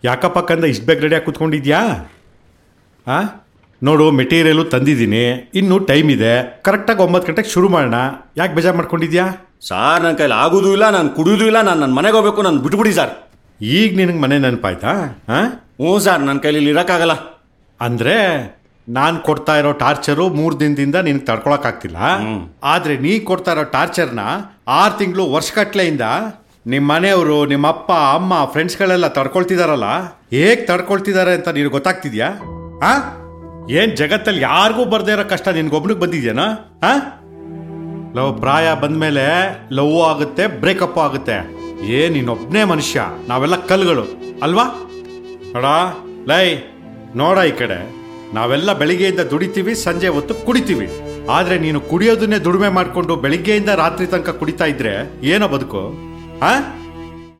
ಯಾಕಪ್ಪಕ್ಕಂದ ಇಷ್ಟು ಬೇಗ ರೆಡಿಯಾಗಿ ಕೂತ್ಕೊಂಡಿದ್ಯಾ ಆ ನೋಡು ಮೆಟೀರಿಯಲು ತಂದಿದ್ದೀನಿ ಇನ್ನು ಟೈಮ್ ಇದೆ ಕರೆಕ್ಟಾಗಿ ಒಂಬತ್ತು ಗಂಟೆಗೆ ಶುರು ಮಾಡೋಣ ಯಾಕೆ ಬೇಜಾರು ಮಾಡ್ಕೊಂಡಿದ್ಯಾ ಸಾರ್ ನನ್ನ ಕೈಲಿ ಆಗೋದು ಇಲ್ಲ ನಾನು ಕುಡಿಯೋದು ಇಲ್ಲ ನಾನು ನನ್ನ ಮನೆಗೆ ಹೋಗ್ಬೇಕು ನಾನು ಬಿಟ್ಬಿಡಿ ಸರ್ ಈಗ ನಿನಗೆ ಮನೆ ನೆನಪಾಯ್ತಾ ಹಾಂ ಹ್ಞೂ ಸರ್ ನನ್ನ ಕೈಲಿ ಇಲ್ಲಿ ಇರೋಕ್ಕಾಗಲ್ಲ ಅಂದರೆ ನಾನು ಕೊಡ್ತಾ ಇರೋ ಟಾರ್ಚರು ಮೂರು ದಿನದಿಂದ ನಿನಗೆ ತಡ್ಕೊಳಕ್ಕಾಗ್ತಿಲ್ಲ ಆದರೆ ನೀ ಕೊಡ್ತಾ ಇರೋ ಟಾರ್ಚರ್ನ ಆರು ತಿಂಗಳು ವರ್ಷಗಟ್ಲೆಯಿಂದ ನಿಮ್ಮ ಮನೆಯವರು ನಿಮ್ಮ ಅಪ್ಪ ಅಮ್ಮ ಫ್ರೆಂಡ್ಸ್ಗಳೆಲ್ಲ ತಡ್ಕೊಳ್ತಿದಾರಲ್ಲ ಹೇಗೆ ತಡ್ಕೊಳ್ತಿದ್ದಾರೆ ಅಂತ ನಿನಗೆ ಗೊತ್ತಾಗ್ತಿದ್ಯಾ ಆ ಏನು ಜಗತ್ತಲ್ಲಿ ಯಾರಿಗೂ ಬರ್ದೇ ಇರೋ ಕಷ್ಟ ನಿನ್ಗೊಬ್ನಿಗೆ ಬಂದಿದ್ಯಾನಾ ಆ ಲವ್ ಪ್ರಾಯ ಬಂದ್ಮೇಲೆ ಲವ್ ಆಗುತ್ತೆ ಬ್ರೇಕಪ್ ಆಗುತ್ತೆ ಏ ನೀನೊಬ್ನೇ ಮನುಷ್ಯ ನಾವೆಲ್ಲ ಕಲ್ಗಳು ಅಲ್ವಾ ನೋಡ ಲೈ ನೋಡ ಈ ಕಡೆ ನಾವೆಲ್ಲ ಬೆಳಿಗ್ಗೆಯಿಂದ ದುಡಿತೀವಿ ಸಂಜೆ ಹೊತ್ತು ಕುಡಿತೀವಿ ಆದ್ರೆ ನೀನು ಕುಡಿಯೋದನ್ನೇ ದುಡಿಮೆ ಮಾಡ್ಕೊಂಡು ಬೆಳಿಗ್ಗೆಯಿಂದ ರಾತ್ರಿ ತನಕ ಕುಡಿತಾ ಇದ್ರೆ ಏನೋ ಬದುಕು ಆ